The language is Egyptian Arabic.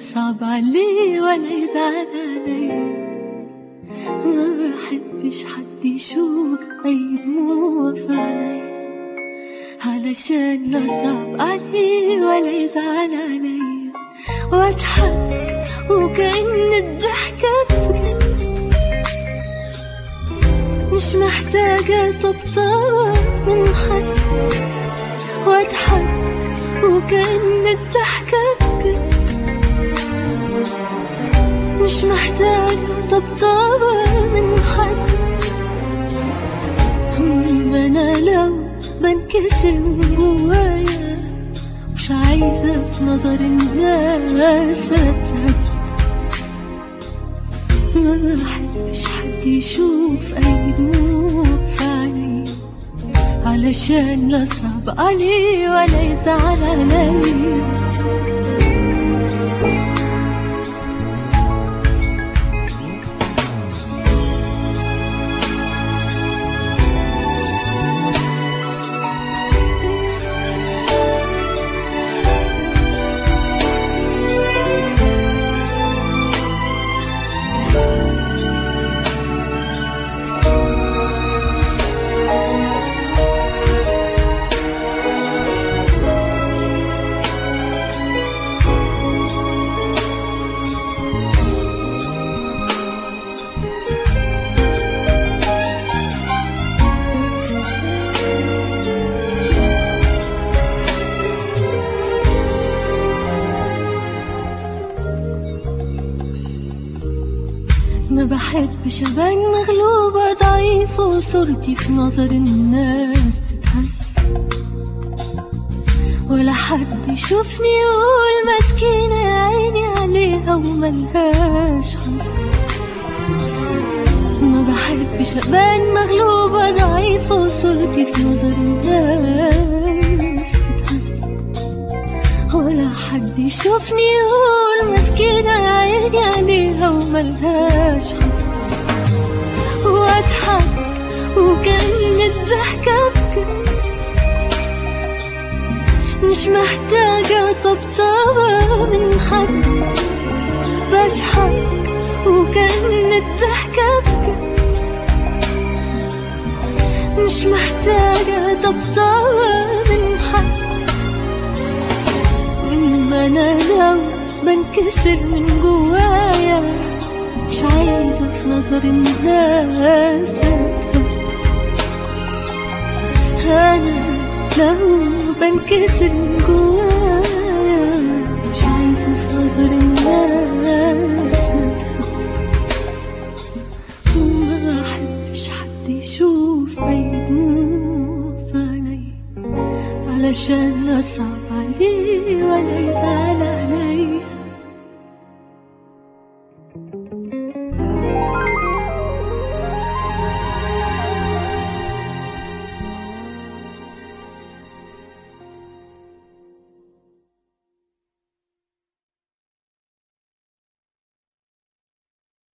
يصعب عليه ولا يزعل علي ما بحبش حد يشوف أي دموع في عيني علشان لا صعب عليه ولا يزعل علي واضحك وكأن الضحكة بجد مش محتاجة طبطبة من حد واضحك وكأن الضحكة بجد مش محتاجة طبطبة من حد أما أنا لو بنكسر من جوايا مش عايزة في نظر الناس أتهد ما بحبش حد يشوف أي دموع في عيني علشان لا صعب عليه ولا يزعل عليا ما بحبش ابان مغلوبة ضعيفة وصورتي في نظر الناس تتهز ولا حد يشوفني يقول مسكينة يا عيني عليها وملهاش حظ ما بحبش ابان مغلوبة ضعيفة وصورتي في نظر الناس تتهز ولا حد يشوفني يقول مسكينة يا عيني عليها وملهاش حظ واضحك وكأن الضحكة بجد مش محتاجة طبطبة من حد بضحك وكأن الضحكة بجد مش محتاجة طبطبة من حد ما انا لو بنكسر من جوايا مش عايزة في نظر الناس أتهد انا لو بنكسر من جوايا مش عايزة في نظر الناس أتهد وما بحبش حد يشوف أي دموع في عيني علشان أصعب